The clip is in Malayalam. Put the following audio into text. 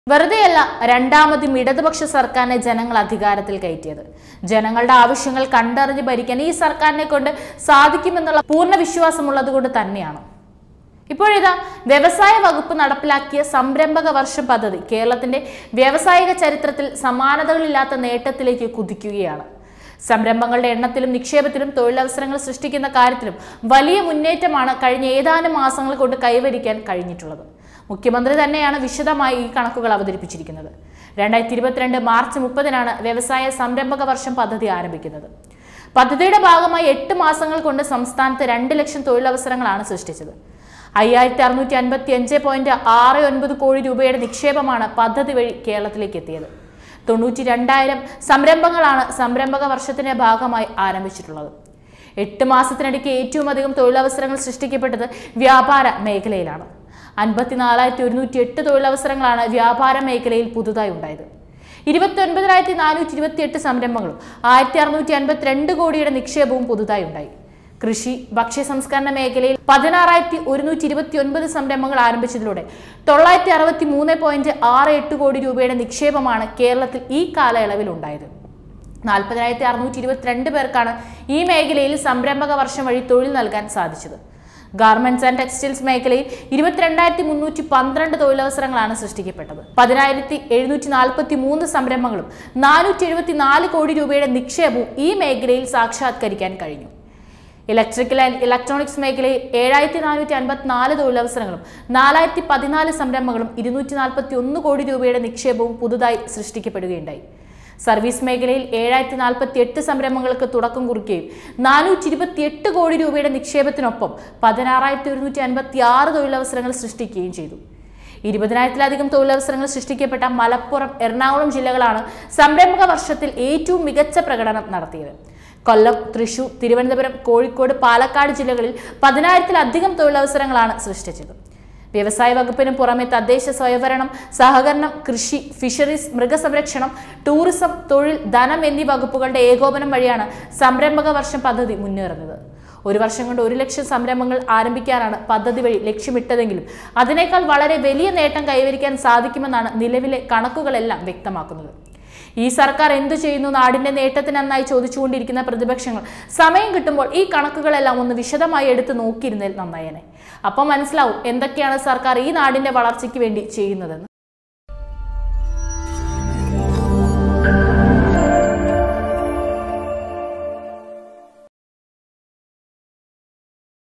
വെറുതെയല്ല രണ്ടാമതും ഇടതുപക്ഷ സർക്കാരിനെ ജനങ്ങൾ അധികാരത്തിൽ കയറ്റിയത് ജനങ്ങളുടെ ആവശ്യങ്ങൾ കണ്ടറിഞ്ഞ് ഭരിക്കാൻ ഈ സർക്കാരിനെ കൊണ്ട് സാധിക്കുമെന്നുള്ള പൂർണ്ണ വിശ്വാസമുള്ളത് കൊണ്ട് തന്നെയാണ് ഇപ്പോഴിതാ വ്യവസായ വകുപ്പ് നടപ്പിലാക്കിയ സംരംഭക വർഷം പദ്ധതി കേരളത്തിന്റെ വ്യാവസായിക ചരിത്രത്തിൽ സമാനതകളില്ലാത്ത നേട്ടത്തിലേക്ക് കുതിക്കുകയാണ് സംരംഭങ്ങളുടെ എണ്ണത്തിലും നിക്ഷേപത്തിലും തൊഴിലവസരങ്ങൾ സൃഷ്ടിക്കുന്ന കാര്യത്തിലും വലിയ മുന്നേറ്റമാണ് കഴിഞ്ഞ ഏതാനും മാസങ്ങൾ കൊണ്ട് കൈവരിക്കാൻ കഴിഞ്ഞിട്ടുള്ളത് മുഖ്യമന്ത്രി തന്നെയാണ് വിശദമായി ഈ കണക്കുകൾ അവതരിപ്പിച്ചിരിക്കുന്നത് രണ്ടായിരത്തി ഇരുപത്തിരണ്ട് മാർച്ച് മുപ്പതിനാണ് വ്യവസായ സംരംഭക വർഷം പദ്ധതി ആരംഭിക്കുന്നത് പദ്ധതിയുടെ ഭാഗമായി എട്ട് മാസങ്ങൾ കൊണ്ട് സംസ്ഥാനത്ത് രണ്ട് ലക്ഷം തൊഴിലവസരങ്ങളാണ് സൃഷ്ടിച്ചത് അയ്യായിരത്തി അറുന്നൂറ്റി അൻപത്തി അഞ്ച് പോയിന്റ് ആറ് ഒൻപത് കോടി രൂപയുടെ നിക്ഷേപമാണ് പദ്ധതി വഴി കേരളത്തിലേക്ക് എത്തിയത് തൊണ്ണൂറ്റി രണ്ടായിരം സംരംഭങ്ങളാണ് സംരംഭക വർഷത്തിന്റെ ഭാഗമായി ആരംഭിച്ചിട്ടുള്ളത് എട്ട് മാസത്തിനിടയ്ക്ക് ഏറ്റവും അധികം തൊഴിലവസരങ്ങൾ സൃഷ്ടിക്കപ്പെട്ടത് വ്യാപാര മേഖലയിലാണ് അൻപത്തിനാലായിരത്തി ഒരുന്നൂറ്റി എട്ട് തൊഴിലവസരങ്ങളാണ് വ്യാപാര മേഖലയിൽ പുതുതായി ഉണ്ടായത് ഇരുപത്തി ഒൻപതിനായിരത്തി നാനൂറ്റി ഇരുപത്തി എട്ട് സംരംഭങ്ങളും ആയിരത്തി അറുന്നൂറ്റി അൻപത്തിരണ്ട് കോടിയുടെ നിക്ഷേപവും പുതുതായി ഉണ്ടായി കൃഷി ഭക്ഷ്യ സംസ്കരണ മേഖലയിൽ പതിനാറായിരത്തി ഒരുന്നൂറ്റി ഇരുപത്തി ഒൻപത് സംരംഭങ്ങൾ ആരംഭിച്ചതിലൂടെ തൊള്ളായിരത്തി അറുപത്തി മൂന്ന് പോയിന്റ് ആറ് എട്ട് കോടി രൂപയുടെ നിക്ഷേപമാണ് കേരളത്തിൽ ഈ കാലയളവിൽ ഉണ്ടായത് നാൽപ്പതിനായിരത്തി അറുന്നൂറ്റി ഇരുപത്തിരണ്ട് പേർക്കാണ് ഈ മേഖലയിൽ സംരംഭക വർഷം വഴി തൊഴിൽ നൽകാൻ സാധിച്ചത് ഗാർമെന്റ്സ് ആൻഡ് ടെക്സ്റ്റൈൽസ് മേഖലയിൽ ഇരുപത്തിരണ്ടായിരത്തി മുന്നൂറ്റി പന്ത്രണ്ട് തൊഴിലവസരങ്ങളാണ് സൃഷ്ടിക്കപ്പെട്ടത് പതിനായിരത്തി എഴുന്നൂറ്റി നാൽപ്പത്തി മൂന്ന് സംരംഭങ്ങളും നാനൂറ്റി എഴുപത്തി നാല് കോടി രൂപയുടെ നിക്ഷേപവും ഈ മേഖലയിൽ സാക്ഷാത്കരിക്കാൻ കഴിഞ്ഞു ഇലക്ട്രിക്കൽ ആൻഡ് ഇലക്ട്രോണിക്സ് മേഖലയിൽ ഏഴായിരത്തി നാനൂറ്റി അൻപത്തിനാല് തൊഴിലവസരങ്ങളും നാലായിരത്തി പതിനാല് സംരംഭങ്ങളും ഇരുന്നൂറ്റി നാൽപ്പത്തി ഒന്ന് കോടി രൂപയുടെ നിക്ഷേപവും പുതുതായി സൃഷ്ടിക്കപ്പെടുകയുണ്ടായി സർവീസ് മേഖലയിൽ ഏഴായിരത്തി നാൽപ്പത്തി എട്ട് സംരംഭങ്ങൾക്ക് തുടക്കം കുറിക്കുകയും നാനൂറ്റി ഇരുപത്തി എട്ട് കോടി രൂപയുടെ നിക്ഷേപത്തിനൊപ്പം പതിനാറായിരത്തി ഒരുന്നൂറ്റി അൻപത്തി ആറ് തൊഴിലവസരങ്ങൾ സൃഷ്ടിക്കുകയും ചെയ്തു ഇരുപതിനായിരത്തിലധികം തൊഴിലവസരങ്ങൾ സൃഷ്ടിക്കപ്പെട്ട മലപ്പുറം എറണാകുളം ജില്ലകളാണ് സംരംഭക വർഷത്തിൽ ഏറ്റവും മികച്ച പ്രകടനം നടത്തിയത് കൊല്ലം തൃശൂർ തിരുവനന്തപുരം കോഴിക്കോട് പാലക്കാട് ജില്ലകളിൽ പതിനായിരത്തിലധികം തൊഴിലവസരങ്ങളാണ് സൃഷ്ടിച്ചത് വ്യവസായ വകുപ്പിന് പുറമെ തദ്ദേശ സ്വയംഭരണം സഹകരണം കൃഷി ഫിഷറീസ് മൃഗസംരക്ഷണം ടൂറിസം തൊഴിൽ ധനം എന്നീ വകുപ്പുകളുടെ ഏകോപനം വഴിയാണ് സംരംഭക വർഷം പദ്ധതി മുന്നേറുന്നത് ഒരു വർഷം കൊണ്ട് ഒരു ലക്ഷം സംരംഭങ്ങൾ ആരംഭിക്കാനാണ് പദ്ധതി വഴി ലക്ഷ്യമിട്ടതെങ്കിലും അതിനേക്കാൾ വളരെ വലിയ നേട്ടം കൈവരിക്കാൻ സാധിക്കുമെന്നാണ് നിലവിലെ കണക്കുകളെല്ലാം വ്യക്തമാക്കുന്നത് ഈ സർക്കാർ എന്തു ചെയ്യുന്നു നാടിന്റെ നേട്ടത്തിനെന്നായി ചോദിച്ചുകൊണ്ടിരിക്കുന്ന പ്രതിപക്ഷങ്ങൾ സമയം കിട്ടുമ്പോൾ ഈ കണക്കുകളെല്ലാം ഒന്ന് വിശദമായി എടുത്ത് നോക്കിയിരുന്നതിൽ നന്നായേനെ അപ്പം മനസ്സിലാവും എന്തൊക്കെയാണ് സർക്കാർ ഈ നാടിന്റെ വളർച്ചയ്ക്ക് വേണ്ടി ചെയ്യുന്നതെന്ന്